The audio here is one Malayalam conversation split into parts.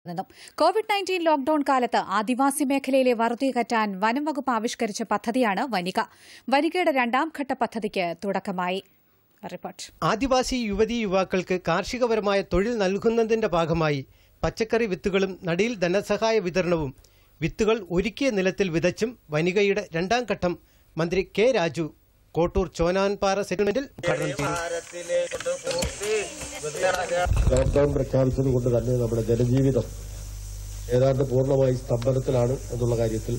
നിന്നും കോവിഡ് നയൻറ്റീൻ ലോക്ഡൌൺ കാലത്ത് ആദിവാസി മേഖലയിലെ വറുതി കറ്റാൻ വനം വകുപ്പ് ആവിഷ്കരിച്ച പദ്ധതിയാണ് വനിക വനികയുടെ രണ്ടാം ഘട്ട പദ്ധതിക്ക് തുടക്കമായി റിപ്പോർട്ട് ആദിവാസി യുവതീ യുവാക്കൾക്ക് കാർഷികപരമായ തൊഴിൽ നൽകുന്നതിന്റെ ഭാഗമായി പച്ചക്കറി വിത്തുകളും നടിയിൽ ധനസഹായ വിതരണവും വിത്തുകൾ ഒരുക്കിയ നിലത്തിൽ വിതച്ചും വനികയുടെ രണ്ടാം ഘട്ടം മന്ത്രി കെ രാജു കോട്ടൂർ ചോനാൻപാറ സെറ്റിൽമെന്റിൽ ഉദ്ഘാടനം ചെയ്തു ലോക്ക്ഡൌൺ പ്രഖ്യാപിച്ചത് കൊണ്ട് തന്നെ നമ്മുടെ ജനജീവിതം ഏതാണ്ട് പൂർണ്ണമായി സ്തംഭനത്തിലാണ് എന്നുള്ള കാര്യത്തിൽ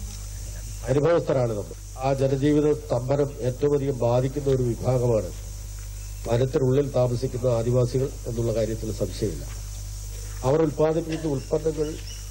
അനുഭവസ്ഥരാണ് നമ്മൾ ആ ജനജീവിത സ്തംഭനം ഏറ്റവും അധികം ബാധിക്കുന്ന ഒരു വിഭാഗമാണ് വനത്തിനുള്ളിൽ താമസിക്കുന്ന ആദിവാസികൾ എന്നുള്ള കാര്യത്തിൽ സംശയമില്ല അവർ ഉൽപ്പാദിപ്പിക്കുന്ന ഉൽപ്പന്നങ്ങൾ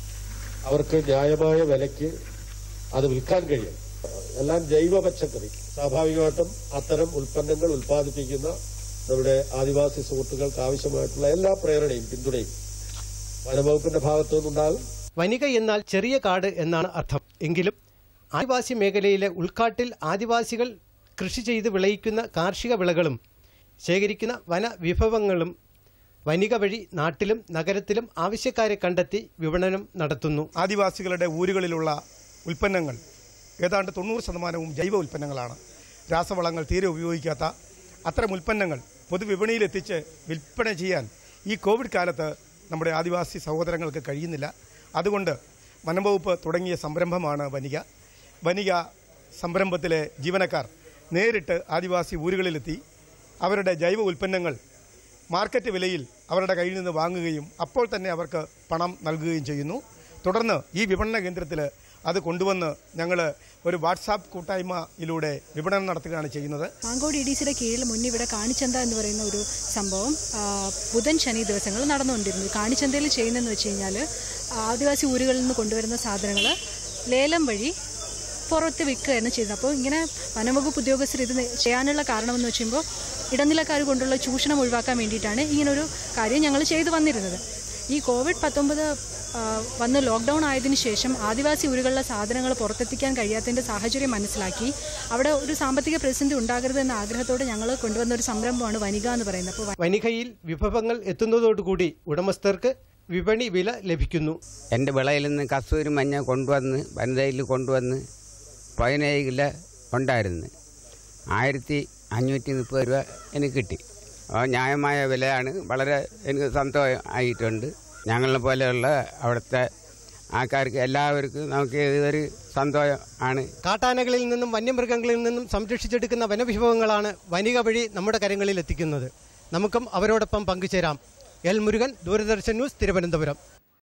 അവർക്ക് ന്യായമായ വിലയ്ക്ക് അത് വിൽക്കാൻ കഴിയും എല്ലാം ജൈവ പച്ചക്കറി സ്വാഭാവികമായിട്ടും അത്തരം ഉൽപ്പന്നങ്ങൾ ഉൽപ്പാദിപ്പിക്കുന്ന നമ്മുടെ ആദിവാസി സുഹൃത്തുക്കൾക്ക് ആവശ്യമായിട്ടുള്ള എല്ലാ പ്രേരണയും പിന്തുണയും വനംവകുപ്പിന്റെ ഭാഗത്തു നിന്നുണ്ടാകും വനിക എന്നാൽ ചെറിയ കാട് എന്നാണ് അർത്ഥം എങ്കിലും ആദിവാസി മേഖലയിലെ ഉൾക്കാട്ടിൽ ആദിവാസികൾ കൃഷി ചെയ്ത് വിളയിക്കുന്ന കാർഷിക വിളകളും ശേഖരിക്കുന്ന വനവിഭവങ്ങളും വനിക വഴി നാട്ടിലും നഗരത്തിലും ആവശ്യക്കാരെ കണ്ടെത്തി വിപണനം നടത്തുന്നു ആദിവാസികളുടെ ഊരുകളിലുള്ള ഉൽപ്പന്നങ്ങൾ ഏതാണ്ട് തൊണ്ണൂറ് ശതമാനവും ജൈവ ഉൽപ്പന്നങ്ങളാണ് രാസവളങ്ങൾ തീരെ ഉപയോഗിക്കാത്ത അത്തരം ഉൽപ്പന്നങ്ങൾ പൊതുവിപണിയിലെത്തിച്ച് വിൽപ്പന ചെയ്യാൻ ഈ കോവിഡ് കാലത്ത് നമ്മുടെ ആദിവാസി സഹോദരങ്ങൾക്ക് കഴിയുന്നില്ല അതുകൊണ്ട് വനം വകുപ്പ് തുടങ്ങിയ സംരംഭമാണ് വനിക വനിക സംരംഭത്തിലെ ജീവനക്കാർ നേരിട്ട് ആദിവാസി ഊരുകളിലെത്തി അവരുടെ ജൈവ ഉൽപ്പന്നങ്ങൾ മാർക്കറ്റ് വിലയിൽ അവരുടെ കയ്യിൽ നിന്ന് വാങ്ങുകയും അപ്പോൾ തന്നെ അവർക്ക് പണം നൽകുകയും ചെയ്യുന്നു തുടർന്ന് ഈ വിപണന കേന്ദ്രത്തിൽ അത് കൊണ്ടുവന്ന് ഞങ്ങൾ ഒരു വാട്സാപ്പ് കൂട്ടായ്മയിലൂടെ വിപണനം നടത്തുകയാണ് ചെയ്യുന്നത് മാങ്കോട് ഇ ഡി സിയുടെ കീഴിൽ മുന്നേ ഇവിടെ കാണിച്ചന്ത എന്ന് പറയുന്ന ഒരു സംഭവം ആ, ബുധൻ ശനി ദിവസങ്ങൾ നടന്നുകൊണ്ടിരുന്നു കാണിച്ചന്തയിൽ ചെയ്യുന്നതെന്ന് വെച്ച് കഴിഞ്ഞാൽ ആദിവാസി ഊരുകളിൽ നിന്ന് കൊണ്ടുവരുന്ന സാധനങ്ങൾ ലേലം വഴി പുറത്ത് വിൽക്കുകയാണ് ചെയ്യുന്നത് അപ്പോൾ ഇങ്ങനെ വനംവകുപ്പ് ഉദ്യോഗസ്ഥർ ഇത് ചെയ്യാനുള്ള കാരണമെന്ന് വെച്ചുമ്പോൾ ഇടനിലക്കാർ കൊണ്ടുള്ള ചൂഷണം ഒഴിവാക്കാൻ വേണ്ടിയിട്ടാണ് ഇങ്ങനൊരു കാര്യം ഞങ്ങൾ ചെയ്തു വന്നിരുന്നത് ഈ കോവിഡ് പത്തൊമ്പത് വന്ന് ലോക്ക്ഡൗൺ ആയതിനു ശേഷം ആദിവാസി ഊരുകളിലെ സാധനങ്ങൾ പുറത്തെത്തിക്കാൻ കഴിയാത്തതിൻ്റെ സാഹചര്യം മനസ്സിലാക്കി അവിടെ ഒരു സാമ്പത്തിക പ്രതിസന്ധി ഉണ്ടാകരുത് എന്ന ആഗ്രഹത്തോടെ ഞങ്ങൾ കൊണ്ടുവന്ന ഒരു സംരംഭമാണ് വനിക എന്ന് പറയുന്നത് അപ്പോൾ വനികയിൽ വിഭവങ്ങൾ എത്തുന്നതോടുകൂടി ഉടമസ്ഥർക്ക് വിപണി വില ലഭിക്കുന്നു എൻ്റെ വിളയിൽ നിന്ന് കസ്തൂരി മഞ്ഞ കൊണ്ടുവന്ന് വനിതയിൽ കൊണ്ടുവന്ന് പതിനേഴ് കിലോ ഉണ്ടായിരുന്നു ആയിരത്തി അഞ്ഞൂറ്റി മുപ്പത് രൂപ എനിക്ക് കിട്ടി അപ്പോൾ ന്യായമായ വിലയാണ് വളരെ എനിക്ക് സന്തോഷം ആയിട്ടുണ്ട് ഞങ്ങളെ പോലെയുള്ള അവിടുത്തെ ആൾക്കാർക്ക് എല്ലാവർക്കും നമുക്ക് ഇതൊരു സന്തോഷം ആണ് കാട്ടാനകളിൽ നിന്നും വന്യമൃഗങ്ങളിൽ നിന്നും സംരക്ഷിച്ചെടുക്കുന്ന വനവിഭവങ്ങളാണ് വനിക വഴി നമ്മുടെ കരങ്ങളിൽ എത്തിക്കുന്നത് നമുക്കും അവരോടൊപ്പം പങ്കുചേരാം എൽ മുരുകൻ ദൂരദർശൻ ന്യൂസ് തിരുവനന്തപുരം